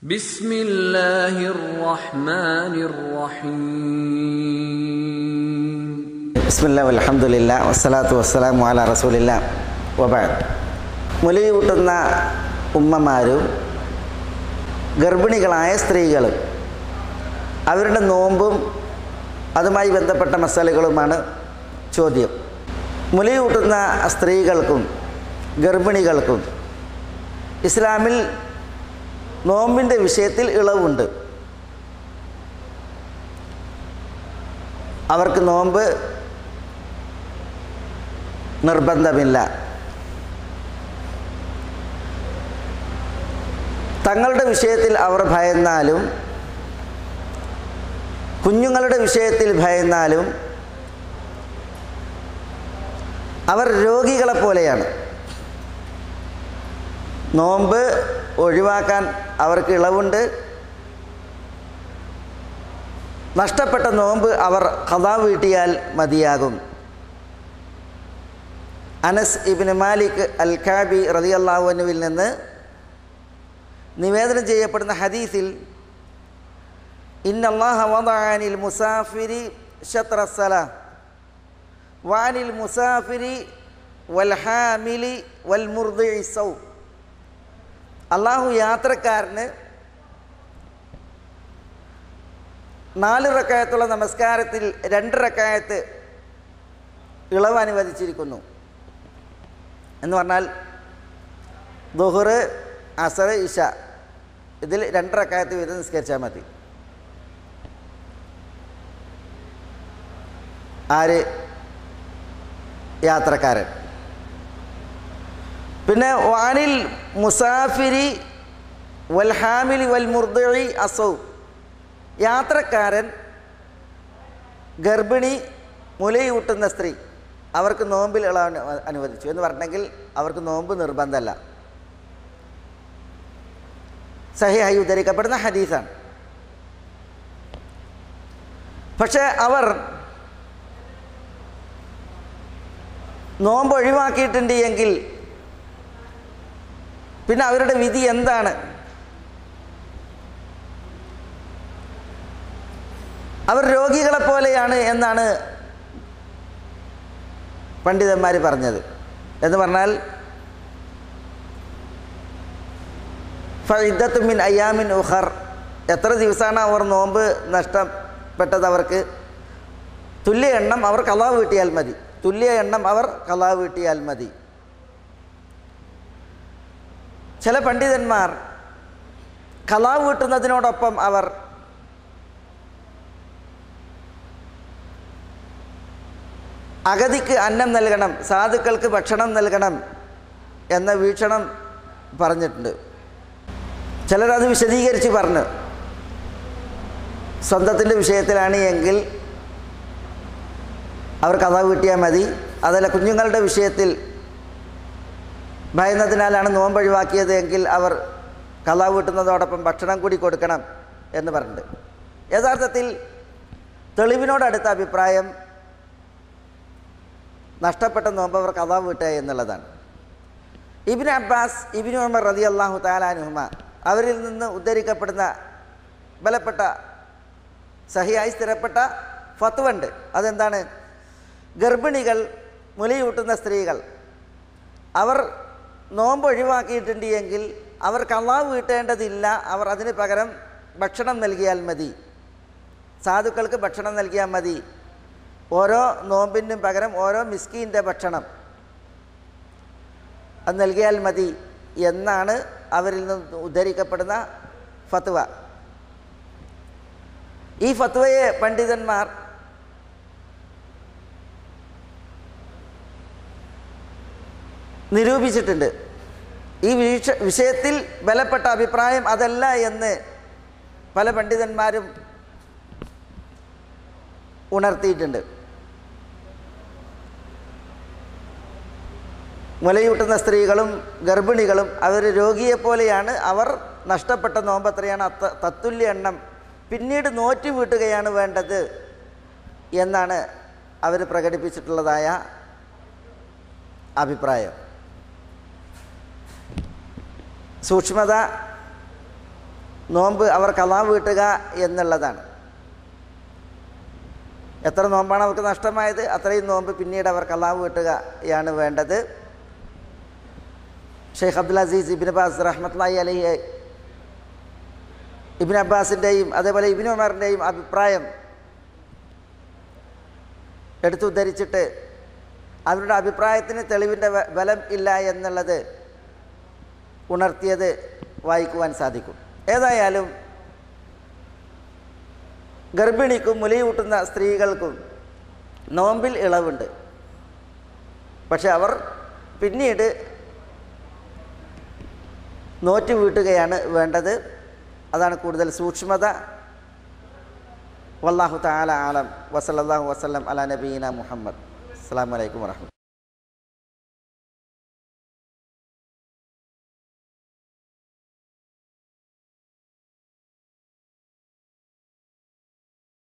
بسم الله الرحمن الرحيم ബിസ്മില്ല അലഹമുല്ല വസ്സലാത്തു വസ്സലാമു അല റസൂലില്ല വബാദ് മുലി കൂട്ടുന്ന ഉമ്മമാരും ഗർഭിണികളായ സ്ത്രീകളും അവരുടെ നോമ്പും അതുമായി ബന്ധപ്പെട്ട മസാലകളുമാണ് ചോദ്യം മുലി കൂട്ടുന്ന സ്ത്രീകൾക്കും ഗർഭിണികൾക്കും ഇസ്ലാമിൽ നോമ്പിൻ്റെ വിഷയത്തിൽ ഇളവുണ്ട് അവർക്ക് നോമ്പ് നിർബന്ധമില്ല തങ്ങളുടെ വിഷയത്തിൽ അവർ ഭയന്നാലും കുഞ്ഞുങ്ങളുടെ വിഷയത്തിൽ ഭയന്നാലും അവർ രോഗികളെ പോലെയാണ് നോമ്പ് ഒഴിവാക്കാൻ അവർക്ക് ഇളവുണ്ട് നഷ്ടപ്പെട്ട നോമ്പ് അവർ കഥാ വീട്ടിയാൽ മതിയാകും അനസ് ഇബിന് മാലിക് അൽ ഖാബി റതി അള്ളാഹുവിനുവിൽ നിന്ന് നിവേദനം ചെയ്യപ്പെടുന്ന ഹദീസിൽ ഇന്നല്ലാഹ വദഅനിൽ മുസാഫിരി ഷത്രസല വാനിൽ മുസാഫിരി വൽ ഹാമിലി വൽ മുർദി സൗ അള്ളാഹു യാത്രക്കാരന് നാല് റക്കായത്തുള്ള നമസ്കാരത്തിൽ രണ്ട് റക്കായത്ത് ഇളവ് അനുവദിച്ചിരിക്കുന്നു എന്ന് പറഞ്ഞാൽ ദുഹർ അസർ ഇഷ ഇതിൽ രണ്ട് റക്കായത്ത് വീതം നിസ്കരിച്ചാൽ മതി ആര് യാത്രക്കാരൻ പിന്നെ വാനിൽ മുസാഫിരി വൽ ഹാമിലി വൽ മുർദി അസൗ യാത്രക്കാരൻ ഗർഭിണി മുലയൂട്ടുന്ന സ്ത്രീ അവർക്ക് നോമ്പിൽ ഇളവ് അനുവദിച്ചു എന്ന് പറഞ്ഞെങ്കിൽ അവർക്ക് നോമ്പ് നിർബന്ധമല്ല സഹിയായി ഉദ്ധരിക്കപ്പെടുന്ന ഹദീസാണ് പക്ഷേ അവർ നോമ്പ് ഒഴിവാക്കിയിട്ടുണ്ട് എങ്കിൽ പിന്നെ അവരുടെ വിധി എന്താണ് അവർ രോഗികളെ പോലെയാണ് എന്നാണ് പണ്ഡിതന്മാർ പറഞ്ഞത് എന്ന് പറഞ്ഞാൽ ഫൈദത്ത് മിൻ അയ്യാമിൻ ഉഹർ എത്ര ദിവസമാണ് അവർ നോമ്പ് നഷ്ടപ്പെട്ടത് അവർക്ക് തുല്യ എണ്ണം അവർ കലാ വീട്ടിയാൽ മതി തുല്യ എണ്ണം അവർ കലാ വീട്ടിയാൽ മതി ചില പണ്ഡിതന്മാർ കലാ വീട്ടുന്നതിനോടൊപ്പം അവർ അഗതിക്ക് അന്നം നൽകണം സാധുക്കൾക്ക് ഭക്ഷണം നൽകണം എന്ന വീക്ഷണം പറഞ്ഞിട്ടുണ്ട് ചിലരത് വിശദീകരിച്ച് പറഞ്ഞു സ്വന്തത്തിൻ്റെ വിഷയത്തിലാണ് എങ്കിൽ അവർ കഥ വീട്ടിയാൽ മതി അതല്ല കുഞ്ഞുങ്ങളുടെ വിഷയത്തിൽ ഭയന്നതിനാലാണ് നോമ്പൊഴിവാക്കിയത് എങ്കിൽ അവർ കഥ വീട്ടുന്നതോടൊപ്പം ഭക്ഷണം കൂടി കൊടുക്കണം എന്ന് പറഞ്ഞിട്ടുണ്ട് യഥാർത്ഥത്തിൽ തെളിവിനോടടുത്ത അഭിപ്രായം നഷ്ടപ്പെട്ട നോമ്പ് അവർ കഥ വീട്ടുക എന്നുള്ളതാണ് ഇബിൻ അബ്ബാസ് ഇബിൻ ഉമർ റതി അള്ളാഹു താലാനുഹുമ അവരിൽ നിന്ന് ഉദ്ധരിക്കപ്പെടുന്ന ബലപ്പെട്ട സഹിയായി സ്ഥിരപ്പെട്ട ഫത്വണ്ട് അതെന്താണ് ഗർഭിണികൾ മുലയൂട്ടുന്ന സ്ത്രീകൾ അവർ നോമ്പ് ഒഴിവാക്കിയിട്ടുണ്ട് എങ്കിൽ അവർ കള്ളാ വീട്ടേണ്ടതില്ല അവർ അതിന് പകരം ഭക്ഷണം നൽകിയാൽ മതി സാധുക്കൾക്ക് ഭക്ഷണം നൽകിയാൽ മതി ഓരോ നോമ്പിനും പകരം ഓരോ മിസ്കീൻ്റെ ഭക്ഷണം അത് നൽകിയാൽ മതി എന്നാണ് അവരിൽ നിന്ന് ഉദ്ധരിക്കപ്പെടുന്ന ഫത്വ ഈ ഫത്വയെ പണ്ഡിതന്മാർ നിരൂപിച്ചിട്ടുണ്ട് ഈ വീക്ഷ വിഷയത്തിൽ ബലപ്പെട്ട അഭിപ്രായം അതല്ല എന്ന് പല പണ്ഡിതന്മാരും ഉണർത്തിയിട്ടുണ്ട് മുലയൂട്ടുന്ന സ്ത്രീകളും ഗർഭിണികളും അവർ രോഗിയെപ്പോലെയാണ് അവർ നഷ്ടപ്പെട്ട നോമ്പത്രയാണ് അത്ത തത്തുല്യ എണ്ണം പിന്നീട് നോറ്റ് വീട്ടുകയാണ് വേണ്ടത് എന്നാണ് അവർ പ്രകടിപ്പിച്ചിട്ടുള്ളതായ അഭിപ്രായം സൂക്ഷ്മത നോമ്പ് അവർ കലാ വീട്ടുക എന്നുള്ളതാണ് എത്ര നോമ്പാണ് അവർക്ക് നഷ്ടമായത് അത്രയും നോമ്പ് പിന്നീട് അവർ കലാ വീട്ടുകയാണ് വേണ്ടത് Sheikh Abdul Aziz ibn Abbas റഹ്മത്ലായി അലഹി ഇബിൻ അബ്ബാസിൻ്റെയും അതേപോലെ ഇബിൻ ഉമറിൻ്റെയും അഭിപ്രായം എടുത്തുദ്ധരിച്ചിട്ട് അവരുടെ അഭിപ്രായത്തിന് തെളിവിൻ്റെ ബ- ബലം ഇല്ല എന്നുള്ളത് ഉണർത്തിയത് വായിക്കുവാൻ സാധിക്കും ഏതായാലും ഗർഭിണിക്കും മുലയൂട്ടുന്ന സ്ത്രീകൾക്കും നോമ്പിൽ ഇളവുണ്ട് പക്ഷെ അവർ പിന്നീട് നോറ്റ് വീട്ടുകയാണ് വേണ്ടത് അതാണ് കൂടുതൽ സൂക്ഷ്മത വല്ലാഹു താല ആലം വസല്ലാഹു വസ്ലം അല നബീന മുഹമ്മദ് അസ്സാം വലൈക്കും വാഹമത്ത്